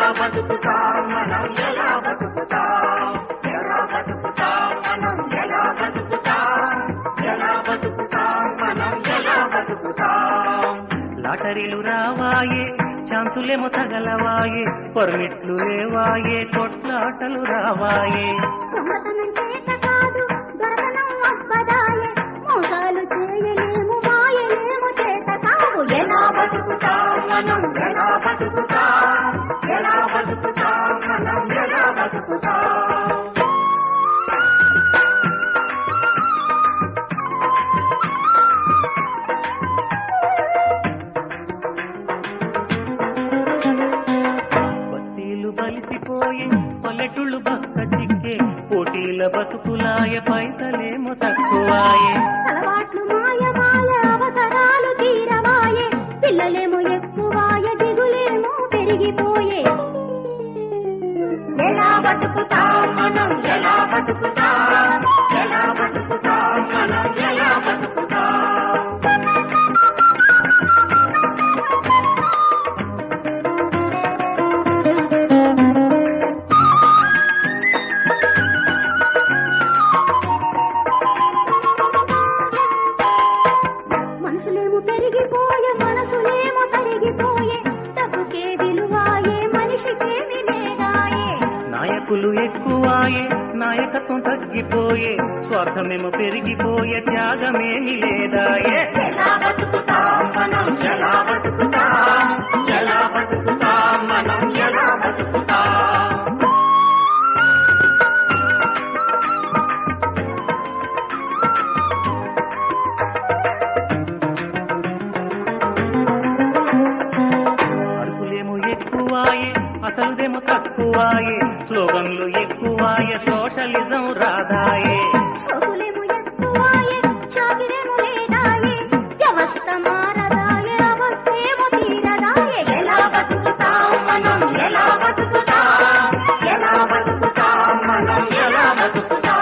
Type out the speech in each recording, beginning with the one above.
బతుకుతాం మనం ఎలా బతుకుతాం ఎలా బతుకుతాం మనం ఎలా బతుకుతాం ఎలా బతుకుతాం మనం ఎలా బతుకుతాం లాటరీలు రావాయే ఛాన్సులేమో తగలవాయే పర్మిట్లు లేవాయే కొట్లాటలు రావాయే దొంగతనం చేత కాదు దొరకనం అబ్బదాయే మోసాలు చేయలేము మాయలేము చేత కాదు ఎలా బతుకుతాం మనం ఎలా బతుకుతాం ఎలా బతుకుతాం మనం ఎలా బతుకుతాం బస్తీలు బలిసిపోయే పల్లెటూళ్ళు బక్క చిక్కే పోటీల బతుకులాయ పైసలేమో తక్కువాయే అలవాట్లు మాయ మాయ అవసరాలు తీరవాయే పిల్లలేమో ఎక్కువాయ దిగులేమో పెరిగిపోయే ఎలా బతుకుతాం మనం ఎలా బతుకుతాం ఎలా బతుకుతాం మనం ఎలా బతుకుతాం మనుషులేమో పెరిగిపోయే మనసులేమో తరిగిపోయే డబ్బుకే విలువాయే మనిషికేమి లేదాయే నాయకులు ఎక్కువాయే నాయకత్వం తగ్గిపోయే స్వార్థమేమో పెరిగిపోయే త్యాగమేమి లేదాయే ఎలా బతుకుతాం మనం ఎలా బతుకుతాం ఎలా బతుకుతాం మనం ఎలా బతుకుతాం అరుపులేమో ఎక్కువాయే అసలుదేమో తక్కువాయే స్లోగన్లు ఎక్కువాయే సోషలిజం రాదాయే సోకులేమో ఎక్కువాయే చాకిరేమో లేదాయే వ్యవస్థ మారదాయే అవస్థేమో తీరదాయే ఎలా బతుకుతాం మనం ఎలా బతుకుతాం ఎలా బతుకుతాం మనం ఎలా బతుకుతాం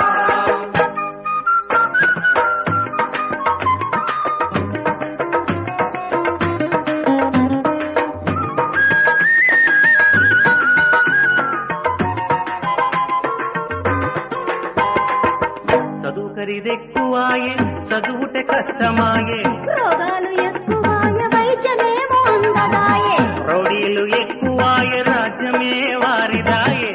చదువు ఖరీదెక్కువాయే చదువుటే కష్టమాయే రోగాలు ఎక్కువాయే వైద్యమేమో అందదాయే రౌడీలు ఎక్కువాయే రాజ్యమే వారిదాయే